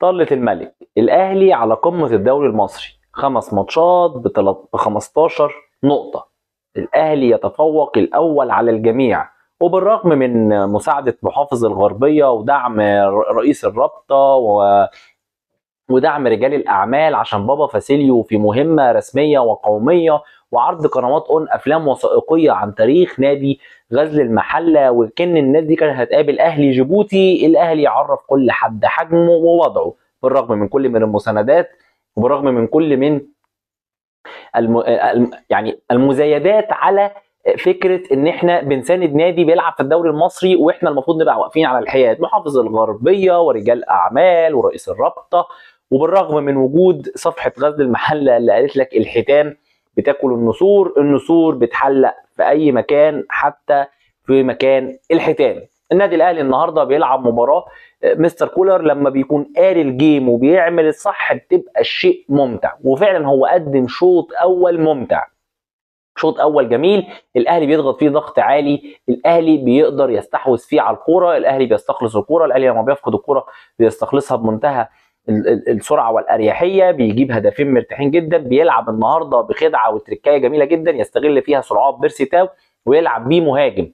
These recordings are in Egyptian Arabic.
طلة الملك الاهلي على قمة الدوري المصري خمس ماتشات ب 15 نقطة الاهلي يتفوق الاول على الجميع وبالرغم من مساعدة محافظ الغربية ودعم رئيس الرابطة و ودعم رجال الاعمال عشان بابا فاسيليو في مهمه رسميه وقوميه وعرض قنوات اون افلام وثائقيه عن تاريخ نادي غزل المحله وكان الناس دي كانت هتقابل اهلي جيبوتي الاهلي يعرف كل حد حجمه ووضعه بالرغم من كل من المساندات وبالرغم من كل من الم... يعني المزايدات على فكره ان احنا بنساند نادي بيلعب في الدوري المصري واحنا المفروض نبقى واقفين على الحياد محافظ الغربيه ورجال اعمال ورئيس الرابطه وبالرغم من وجود صفحه غزل المحله اللي قالت لك الحيتان بتاكل النسور النسور بتحلق في اي مكان حتى في مكان الحيتان النادي الاهلي النهارده بيلعب مباراه مستر كولر لما بيكون قاري الجيم وبيعمل الصح بتبقى الشيء ممتع وفعلا هو قدم شوط اول ممتع شوط اول جميل الاهلي بيضغط فيه ضغط عالي الاهلي بيقدر يستحوذ فيه على الكوره الاهلي بيستخلص الكوره الاهلي لما بيفقد الكوره بيستخلصها بمنتهى السرعه والاريحيه بيجيب هدفين مرتاحين جدا بيلعب النهارده بخدعه وتركايه جميله جدا يستغل فيها سرعات بيرسي تاو ويلعب بيه مهاجم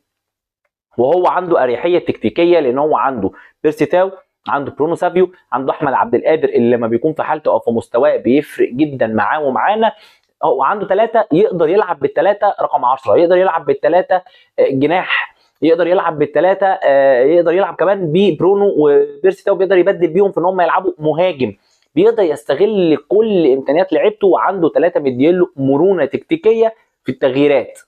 وهو عنده اريحيه تكتيكيه لان هو عنده بيرسي تاو عنده برونو سافيو عنده احمد عبد القادر اللي لما بيكون في حالته او في مستواه بيفرق جدا معاه ومعانا هو عنده ثلاثه يقدر يلعب بالثلاثه رقم 10 يقدر يلعب بالثلاثه جناح يقدر يلعب بالثلاثه يقدر يلعب كمان ببرونو وبيرسي تاو بيقدر يبدل بيهم في ان هم يلعبوا مهاجم بيقدر يستغل كل امكانيات لعيبته وعنده ثلاثه مديله مرونه تكتيكيه في التغييرات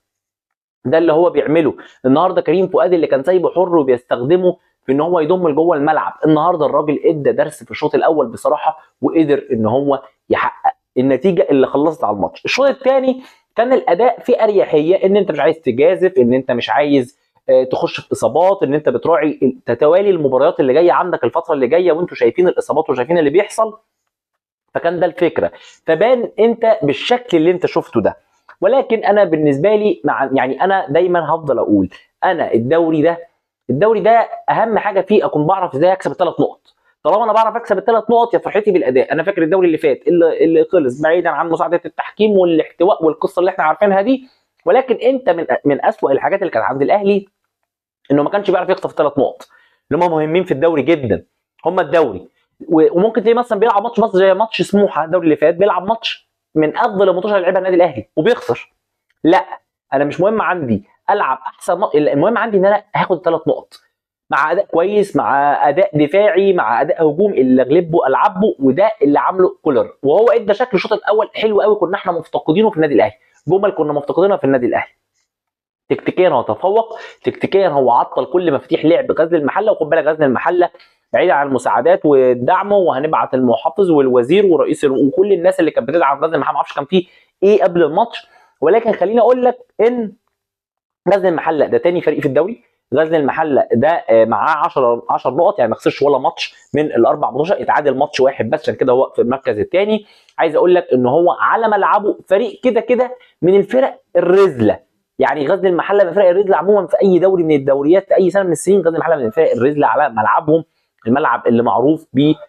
ده اللي هو بيعمله النهارده كريم فؤاد اللي كان سايبه حر وبيستخدمه في ان هو يضم لجوه الملعب النهارده الراجل ادى درس في الشوط الاول بصراحه وقدر ان هو يحقق النتيجه اللي خلصت على الماتش الشوط الثاني كان الاداء فيه اريحيه ان انت مش عايز تجازف ان انت مش عايز تخش في اصابات ان انت بتراعي تتوالي المباريات اللي جايه عندك الفتره اللي جايه وانتوا شايفين الاصابات وشايفين اللي بيحصل فكان ده الفكره فبان انت بالشكل اللي انت شفته ده ولكن انا بالنسبه لي مع يعني انا دايما هفضل اقول انا الدوري ده الدوري ده اهم حاجه فيه اكون بعرف ازاي اكسب الثلاث نقط طالما انا بعرف اكسب الثلاث نقط يا فرحتي بالاداء انا فاكر الدوري اللي فات اللي, اللي خلص بعيدا عن مساعده التحكيم والاحتواء والقصه اللي احنا عارفينها دي ولكن انت من من اسوأ الحاجات اللي كانت عند الاهلي انه ما كانش بيعرف يخطف ثلاث نقط اللي هم مهمين في الدوري جدا هم الدوري وممكن تلاقيه مثلا بيلعب ماتش مصر زي ماتش سموحه الدوري اللي فات بيلعب ماتش من افضل الماتشات اللي لعبها النادي الاهلي وبيخسر لا انا مش مهم عندي العب احسن نقط المهم عندي ان انا هاخد ثلاث نقط مع اداء كويس مع اداء دفاعي مع اداء هجوم اللي اغلبه العبه وده اللي عامله كولر وهو ادى شكل الشوط الاول حلو قوي كنا احنا مفتقدينه في النادي الاهلي جمل كنا مفتقدينها في النادي الاهلي تكتيكيا هو تفوق تكتيكيا هو عطل كل مفاتيح لعب غزل المحله وخد بالك غزل المحله بعيد عن المساعدات والدعم وهنبعت المحافظ والوزير ورئيس وكل الناس اللي كانت بتدعم غزل المحله ما اعرفش كان في ايه قبل الماتش ولكن خليني اقول لك ان غزل المحله ده تاني فريق في الدوري غزل المحله ده معاه 10 10 نقط يعني ما خسرش ولا ماتش من الاربع ماتشات اتعادل ماتش واحد بس عشان كده هو في المركز الثاني عايز اقول لك ان هو على ملعبه فريق كده كده من الفرق الرزله يعني غزل المحله من فرق الرزله عموما في اي دوري من الدوريات في اي سنه من السنين غزل المحله من الفرق الرزله على ملعبهم الملعب اللي معروف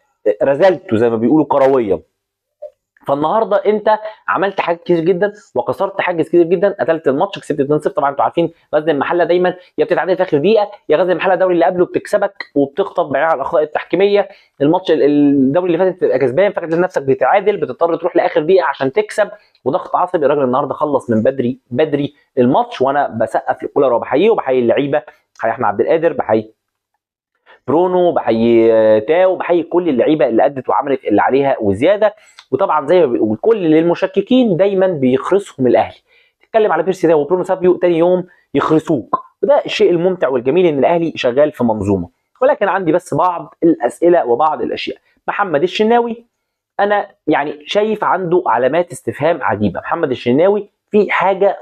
برزالته زي ما بيقولوا كرويا فالنهارده انت عملت حاجات كتير جدا وكسرت حاجز كتير جدا قتلت الماتش كسبت 2-0 طبعا انتوا عارفين غزل المحله دايما يا بتتعادل في اخر دقيقه يا غزل المحله الدوري اللي قبله بتكسبك وبتخطف بعيد عن الاخطاء التحكيميه الماتش الدوري اللي فات بتبقى كسبان فاكر نفسك بتتعادل بتضطر تروح لاخر دقيقه عشان تكسب وضغط عصبي الراجل النهارده خلص من بدري بدري الماتش وانا بسقف لكولر وبحييه وبحيي اللعيبه بحيي احمد عبد القادر بحيي برونو بحيي تاو بحيي كل اللعيبه اللي ادت وعملت اللي عليها وزياده وطبعا زي ما بيقول كل المشككين دايما بيخرسهم الاهلي تتكلم على بيرسي تاو وبرونو سافيو تاني يوم يخرسوك وده الشيء الممتع والجميل ان الاهلي شغال في منظومه ولكن عندي بس بعض الاسئله وبعض الاشياء محمد الشناوي انا يعني شايف عنده علامات استفهام عجيبه محمد الشناوي في حاجه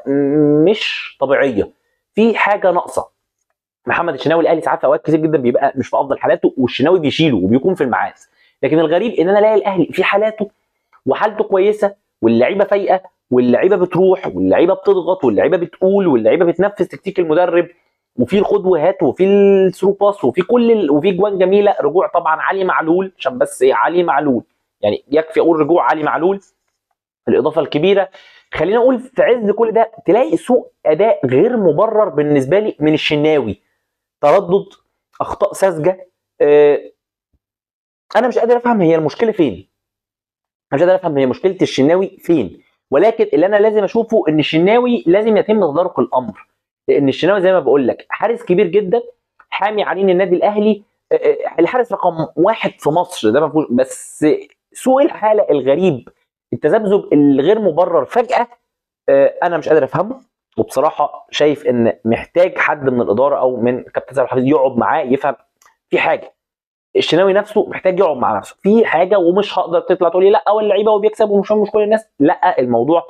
مش طبيعيه في حاجه ناقصه محمد الشناوي الاهلي ساعات في اوقات كتير جدا بيبقى مش في افضل حالاته والشناوي بيشيله وبيكون في الميعاد لكن الغريب ان انا الاقي الاهلي في حالاته وحالته كويسه واللعيبه فايقه واللعيبه بتروح واللعيبه بتضغط واللعيبه بتقول واللعيبه بتنفذ تكتيك المدرب وفي الخد وهات وفي الثرو باس وفي كل ال... وفي جوان جميله رجوع طبعا علي معلول عشان بس ايه علي معلول يعني يكفي اقول رجوع علي معلول الاضافه الكبيره خلينا اقول في عز كل ده تلاقي سوء اداء غير مبرر بالنسبه لي من الشناوي تردد اخطاء ساذجه آه انا مش قادر افهم هي المشكله فين انا مش قادر افهم هي مشكله الشناوي فين ولكن اللي انا لازم اشوفه ان الشناوي لازم يتم تدارك الامر لان الشناوي زي ما بقول لك حارس كبير جدا حامي عنين النادي الاهلي آه، آه، الحارس رقم واحد في مصر ده ما فيهوش بس سوء الحاله الغريب التذبذب الغير مبرر فجاه آه، انا مش قادر افهمه وبصراحه شايف ان محتاج حد من الاداره او من كابتن سامح حفيظ يقعد معاه يفهم في حاجه الشناوي نفسه محتاج يقعد مع نفسه في حاجه ومش هقدر تطلع تقول لي لا هو اللعيبه وبيكسب ومش مش كل الناس لا الموضوع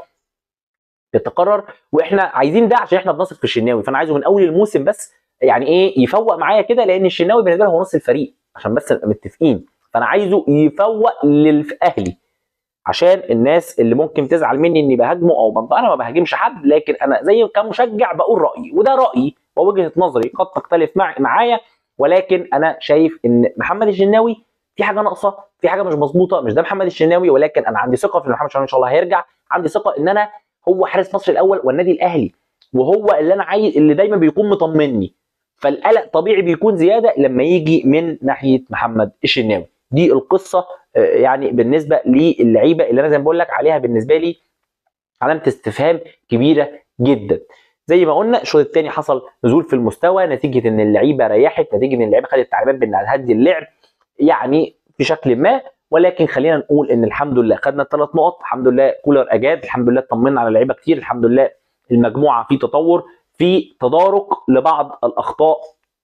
يتقرر واحنا عايزين ده عشان احنا بنثق في الشناوي فانا عايزه من اول الموسم بس يعني ايه يفوق معايا كده لان الشناوي بالنسبه له هو نص الفريق عشان بس نبقى متفقين فانا عايزه يفوق للاهلي عشان الناس اللي ممكن تزعل مني اني بهاجمه او بنطق انا ما بهاجمش حد لكن انا زي كمشجع بقول رايي وده رايي ووجهه نظري قد تختلف مع معايا ولكن انا شايف ان محمد الشناوي في حاجه ناقصه في حاجه مش مظبوطه مش ده محمد الشناوي ولكن انا عندي ثقه في محمد الشناوي ان شاء الله هيرجع عندي ثقه ان انا هو حارس مصر الاول والنادي الاهلي وهو اللي انا عايز اللي دايما بيكون مطمني فالقلق طبيعي بيكون زياده لما يجي من ناحيه محمد الشناوي دي القصه آه، يعني بالنسبه للعيبه اللي انا زي ما بقول لك عليها بالنسبه لي علامه استفهام كبيره جدا زي ما قلنا الشوط الثاني حصل نزول في المستوى نتيجه ان اللعيبه ريحت نتيجه ان اللعيبه خدت تعليمات بانها تهدي اللعب يعني بشكل ما ولكن خلينا نقول ان الحمد لله خدنا الثلاث نقط الحمد لله كولر اجاد الحمد لله اطمنا على لعيبه كتير الحمد لله المجموعه في تطور في تدارك لبعض الاخطاء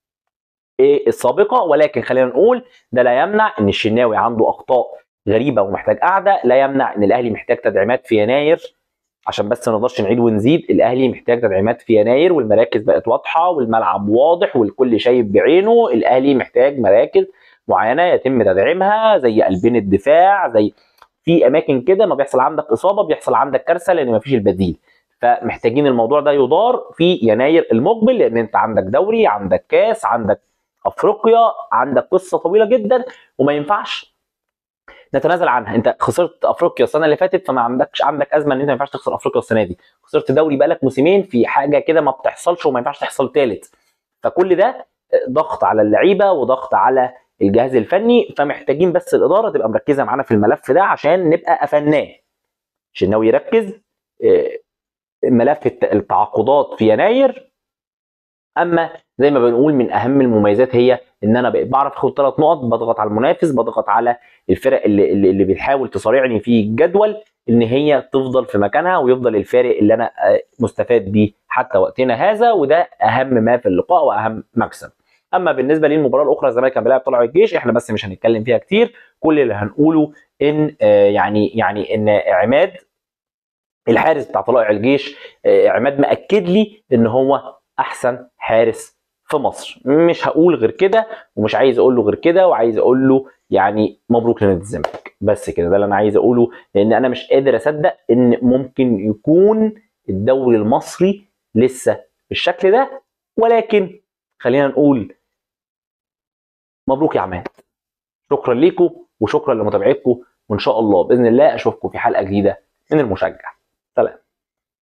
إيه السابقه ولكن خلينا نقول ده لا يمنع ان الشناوي عنده اخطاء غريبه ومحتاج قعده لا يمنع ان الاهلي محتاج تدعيمات في يناير عشان بس ما نقدرش نعيد ونزيد الاهلي محتاج تدعيمات في يناير والمراكز بقت واضحه والملعب واضح والكل شايف بعينه الاهلي محتاج مراكز معينه يتم تدعيمها زي قلبين الدفاع زي في اماكن كده ما بيحصل عندك اصابه بيحصل عندك كارثه لان ما فيش البديل فمحتاجين الموضوع ده يدار في يناير المقبل لان انت عندك دوري عندك كاس عندك افريقيا عندك قصه طويله جدا وما ينفعش نتنازل عنها انت خسرت افريقيا السنه اللي فاتت فما عندكش عندك ازمه ان انت ما ينفعش تخسر افريقيا السنه دي خسرت دوري بقالك موسمين في حاجه كده ما بتحصلش وما ينفعش تحصل ثالث فكل ده ضغط على اللعيبه وضغط على الجهاز الفني فمحتاجين بس الاداره تبقى مركزه معانا في الملف ده عشان نبقى قفلناه شناوي يركز آه، ملف التعاقدات في يناير اما زي ما بنقول من اهم المميزات هي ان انا بقيت بعرف اخد ثلاث نقط بضغط على المنافس بضغط على الفرق اللي اللي, اللي بتحاول تصارعني في الجدول ان هي تفضل في مكانها ويفضل الفارق اللي انا آه، مستفاد بيه حتى وقتنا هذا وده اهم ما في اللقاء واهم مكسب اما بالنسبه للمباراه الاخرى الزمالك كان بيلعب طلائع الجيش احنا بس مش هنتكلم فيها كتير كل اللي هنقوله ان آه، يعني يعني ان عماد الحارس بتاع طلائع الجيش آه، عماد مأكد لي ان هو احسن حارس في مصر مش هقول غير كده ومش عايز اقول له غير كده وعايز اقول له يعني مبروك لنادي الزمالك بس كده ده اللي انا عايز اقوله لان انا مش قادر اصدق ان ممكن يكون الدوري المصري لسه بالشكل ده ولكن خلينا نقول مبروك يا عماد شكرا ليكم وشكرا لمتابعتكم وان شاء الله باذن الله اشوفكم في حلقه جديده من المشجع سلام